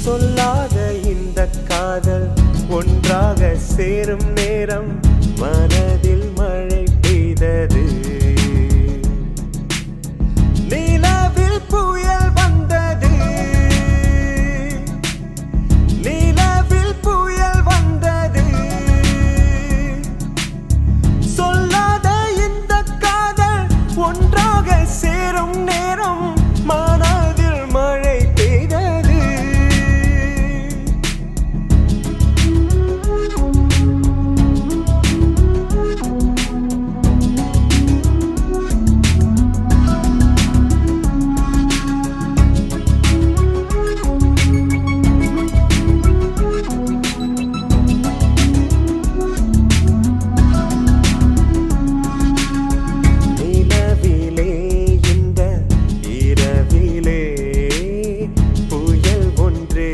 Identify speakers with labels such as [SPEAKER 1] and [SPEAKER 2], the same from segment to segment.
[SPEAKER 1] சொல்லாத இந்த காதல் ஒன்றாக சேரும் நேரம் மனதில் மழை பெய்தது நிலவில் புயல் வந்தது நிலவில் புயல் வந்தது சொல்லாத இந்த காதல் ஒன்றாக சேரும் நேரம் மனதில் மழை பெய்தது நிலவிலே இந்த இரவிலே புயல் ஒன்று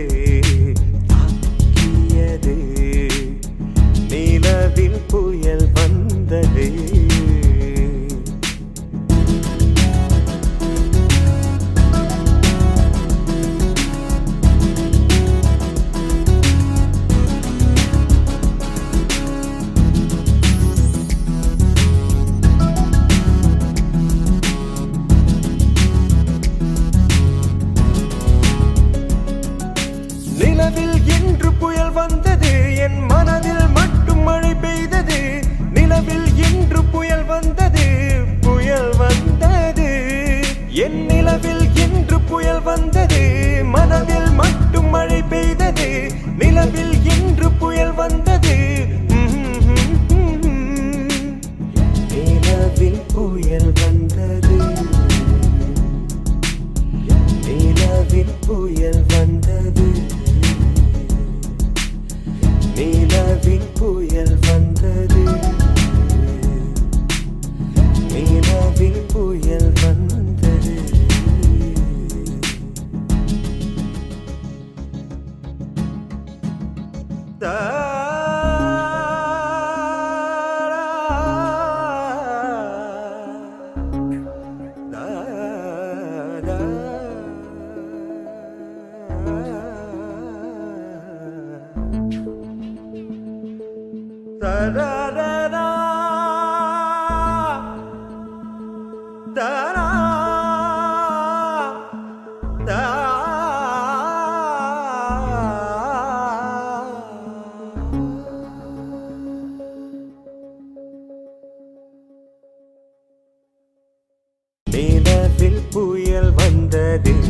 [SPEAKER 1] தாக்கியது நிலவில் புயல் வந்தது நிலவில் என்று புயல் வந்தது என் மனதில் மட்டும் மழை பெய்தது நிலவில் என்று புயல் வந்தது புயல் வந்தது என் நிலவில் என்று புயல் வந்தது மனதில் மட்டும் மழை பெய்தது நிலவில் என்று புயல் வந்தது நிலவில் புயல் வந்தது நிலவில் புயல் வந்தது நிலவில் புயல் வந்தது நிலவில் புயல் வந்தது நிலவில் புயல் வந்தது